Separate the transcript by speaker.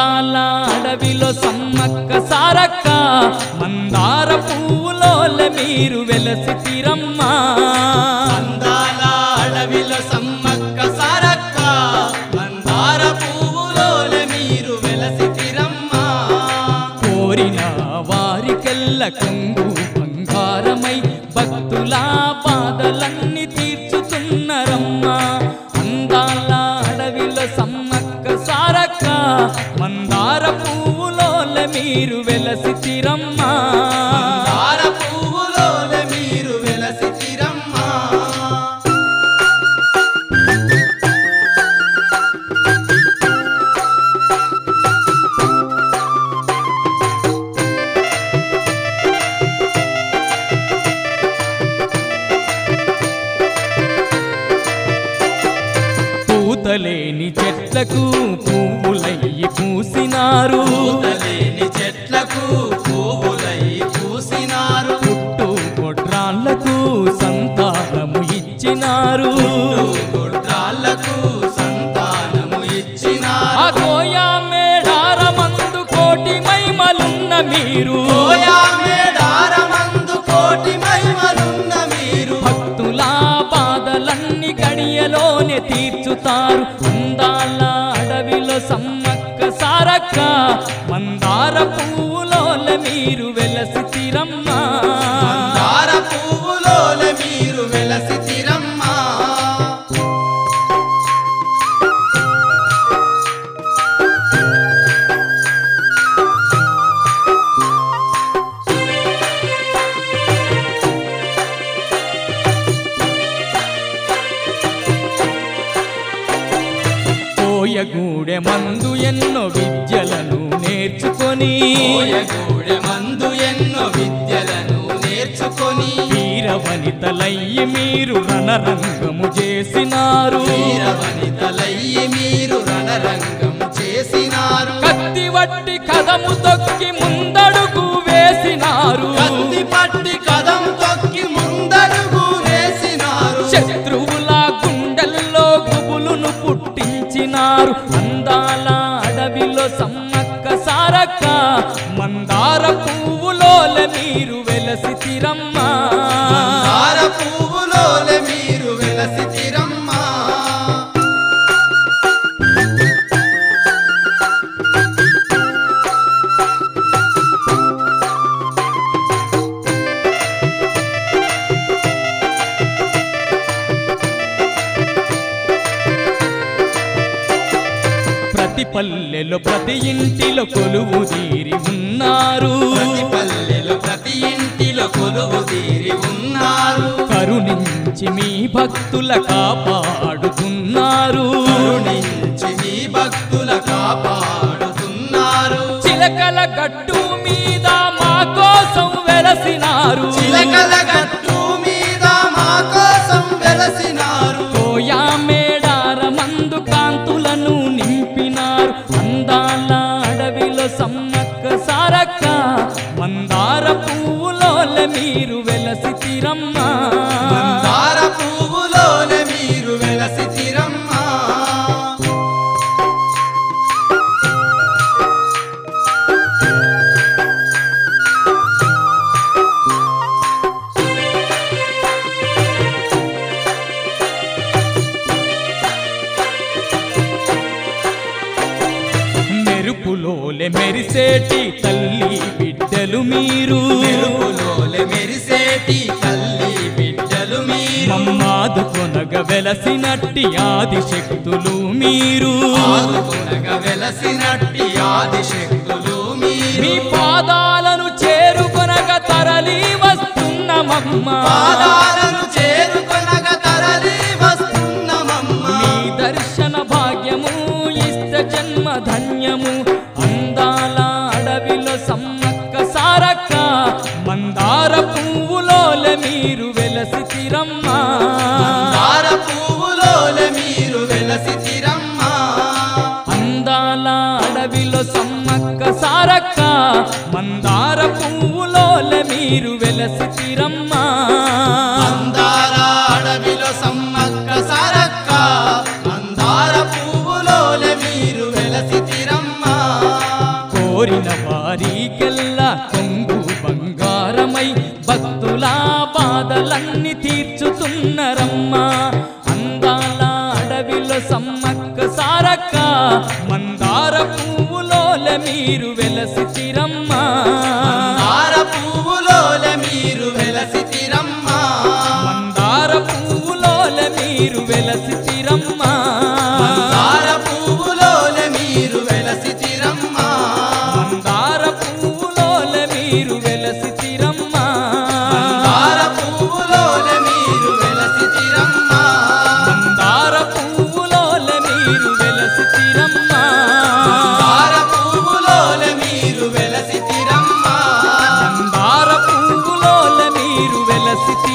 Speaker 1: అందాల అడవిలో సమ్మక్క సారక్క మందార పువ్వులోల మీరు వెలసితిరమ్మా
Speaker 2: అందాల అడవిలో సమ్మక్క సారక్క మందార పువ్వులోల మీరు వెలసితిరమ్మా
Speaker 1: కోరిన వారికెల్ల కొంగు బంగారమై భక్తుల బాధలన్నీ తీర్చుతున్నరమ్మా అందాల అడవిలో సమ్మక్క సారక్క మందార పువ్వులోల మీరు వెలసితిరమ్మా
Speaker 2: మందార పువ్వులోల మీరు వెలసితిరమ్మా
Speaker 1: పూతలేని చెట్లకు పువ్వులయ్యి పూసినారు
Speaker 2: పూతలేని చెట్లకు పువ్వులై పూసినారు
Speaker 1: పుట్టు కొట్రాళ్లకు సంతానము ఇచ్చినారు
Speaker 2: గుడ్రాళ్లకు సంతానము
Speaker 1: ఆ
Speaker 2: ఇచ్చినారు
Speaker 1: కోయా మేడారమందు కోటి మైమలున్న మీరు
Speaker 2: ఓయా మేడారమందు కోటి మహిమలున్న మీరు
Speaker 1: భక్తుల బాధలన్నీ గడియలోనే తీర్చుతారు అందాల అడవిలో సమ్మక్క సారక్క మందార పువ్వులోల మీరు వెలసితిరమ్మా
Speaker 2: మందార పువ్వులోల మీరు వెలసితిరమ్మా
Speaker 1: కోయగూడె మందు ఎన్నో విద్యలను నేర్చుకొని
Speaker 2: ఓయగూడె మందు ఎన్నో విద్యలను నేర్చుకొని
Speaker 1: వీర వనితలయ్యి మీరు రణరంగము చేసినారు
Speaker 2: వీర వనితలయ్యి మీరు రణరంగం చేసినారు
Speaker 1: కత్తి వట్టి కదము తొక్కి ముందడుగు వేసినారు
Speaker 2: కత్తి పట్టి కదం తొక్కి ముందడుగు వేసినారు
Speaker 1: శత్రువుల గుండెల్లో గుబులును పుట్టించినారు అందాల అడవిలో సమ్మక్క సారక్క మందార పువ్వులోల మీరు వెలసితిరమ్మా
Speaker 2: మందార పువ్వులోల మీరు వెలసితిరమ్మా
Speaker 1: ప్రతి పల్లెలో ప్రతి ఇంటిలో కొలువు తీరి ఉన్నారు
Speaker 2: ప్రతి పల్లెలో ప్రతి ఇంటిలో కొలువు తీరి ఉన్నారు
Speaker 1: కరుణించి మీ భక్తుల కాపాడుతున్నారు
Speaker 2: కరుణించి మీ భక్తుల కాపాడుతున్నారు
Speaker 1: చిలకల గట్టు మీద మా కోసం వెలసినారు
Speaker 2: చిలకల గట్టు మీద మా కోసం వెలసినారు
Speaker 1: కోయా మేడార మందు కాంతులను నింపినారు అందాల అడవిలో సమ్మక్క సారక్క మందార పువ్వులోల మీరు వెలసితిరమ్మా
Speaker 2: మందార పువ్వులోన మీరు వెలసితిరమ్మా
Speaker 1: మెరుపులోలే మెరిసేటి తల్లి బిడ్డలు మీరు
Speaker 2: మెరుపులోలె మెరిసేటి తల్లి బిడ్డలు మీరు
Speaker 1: మమ్మాదు కొనగ వెలసినట్టి ఆది శక్తులు మీరు
Speaker 2: ఆదుకొనగ వెలసినట్టి ఆదిశక్తులు మీరు
Speaker 1: మీ పాదాలను చేరుకొనగ తరలి వస్తున్నమమ్మ
Speaker 2: పాదాలను చేరుకొనగ తరలి వస్తున్నమమ్మ
Speaker 1: మీ దర్శన భాగ్యము ఇష్ట జన్మ ధన్యము అందాల అడవిలో సమ్మక్క సారక్క మందార పువ్వులోల మీరు వెలసితిరమ్మా
Speaker 2: మందార పువ్వులోలె మీరు వెలసితిరమ్మా
Speaker 1: అందాల అడవిలో సమ్మక్క సారక్క మందార పువ్వులోల మీరు వెలసితిరమ్మా
Speaker 2: అందార అడవిలో సమ్మక్క సారక్క మందార పువ్వులోలె మీరు వెలసితిరమ్మా
Speaker 1: సారక్క మందార పువ్వులోల మీరు వెలసితిరమ్మా
Speaker 2: మందార పువ్వులోల మీరు వెలసితిరమ్మా
Speaker 1: మందార పువ్వులోల మీరు వెలసితిరమ్మా
Speaker 2: మందార పువ్వులోల మీరు వెలసితిరమ్మా
Speaker 1: మందార పువ్వులోల మీరు వెలసితిరమ్మా
Speaker 2: మందార పువ్వులోల మీరు వెలసితిరమ్మా
Speaker 1: మందార పువ్వులోల మీరు వెలసితిరమ్మా
Speaker 2: మందార పువ్వులోల మీరు వెలసితిరమ్మా
Speaker 1: మందార పువ్వులోల మీరు వెలసితి